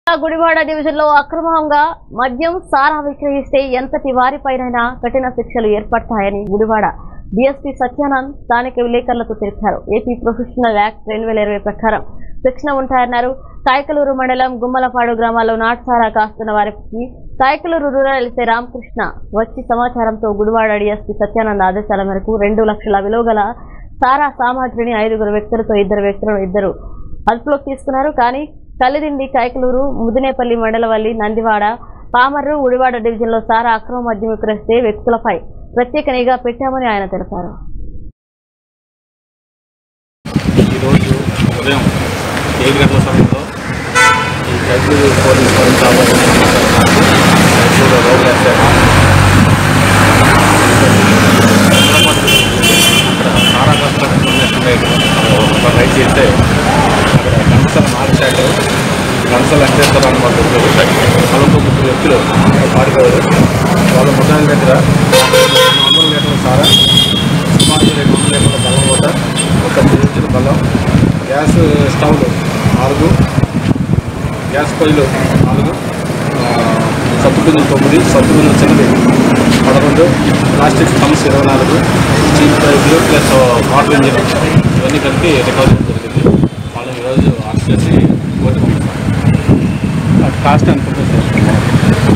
Gudivada division లో అక్రమంగా మద్యం సారా విక్రయిస్తే ఎంతటి వారిపైనైనా కఠిన శిక్షలు ఏర్పడతాయని గుడివాడ డిఎస్పీ సత్యానంద్ స్థానిక విలేకరులతో తెలిపారు ఏపీ ప్రొఫెషనల్ యాక్ట్ రెండు వేల ఇరవై ప్రకారం శిక్షణ ఉంటాయన్నారు కాయకలూరు మండలం గుమ్మలపాడు గ్రామాల్లో నాటుసారా కాస్తున్న వారికి కాయకలూరు రూరల్ ఎల్సీ రామకృష్ణ వచ్చి సమాచారంతో గుడివాడ డిఎస్పీ సత్యానంద్ ఆదేశాల మేరకు రెండు లక్షల విలువ గల సారా సామాగ్రిని ఐదుగురు వ్యక్తులతో ఇద్దరు వ్యక్తులను ఇద్దరు అదుపులోకి తీసుకున్నారు కానీ కలిదిండి కాయకలూరు ముదినేపల్లి మండలవల్లి నందివాడ పామర్రు ఉడివాడ డివిజన్లో సారా అక్రమ మద్యం విక్రయిస్తే వ్యక్తులపై ప్రత్యేక నిఘా పెట్టామని ఆయన తెలిపారు ఈరోజు ఉదయం ఏడు గంటల సమయంలో ఈ కైకూరు పోలీస్ వారు కాబట్టి కైకూరు రోడ్డు ఎస్ఐ సారా కష్టం ఒక రైట్ చేస్తే అక్కడ కంసల మార్చాడు కంసల వెంకటేశ్వర అని మాకు పొలంతో ముగ్గురు వ్యక్తులు పారిపోయారు వాళ్ళ ముఖాల దగ్గర రెండు వందల లీటర్ల సారా సుమారు రెండు వందల లీటర్ల బెల్లం మూట ఒక ఇంచుల బెల్లం గ్యాస్ స్టవ్లు నాలుగు గ్యాస్ పొయ్యిలు నాలుగు సత్తుగుంజలు తొమ్మిది సత్తుగుంజలు చిన్నది పదకొండు ప్లాస్టిక్ స్టమ్స్ ఇరవై నాలుగు చీప్ పైపులు ప్లస్ వాటర్ ఇంజిన్ ఇవన్నీ కలిపి రికవరీ జరిగింది వాళ్ళని ఈరోజు అరెస్ట్ చేసి కోర్టు పంపిస్తాం కాస్ట్ ఎంత ఉంటుంది సార్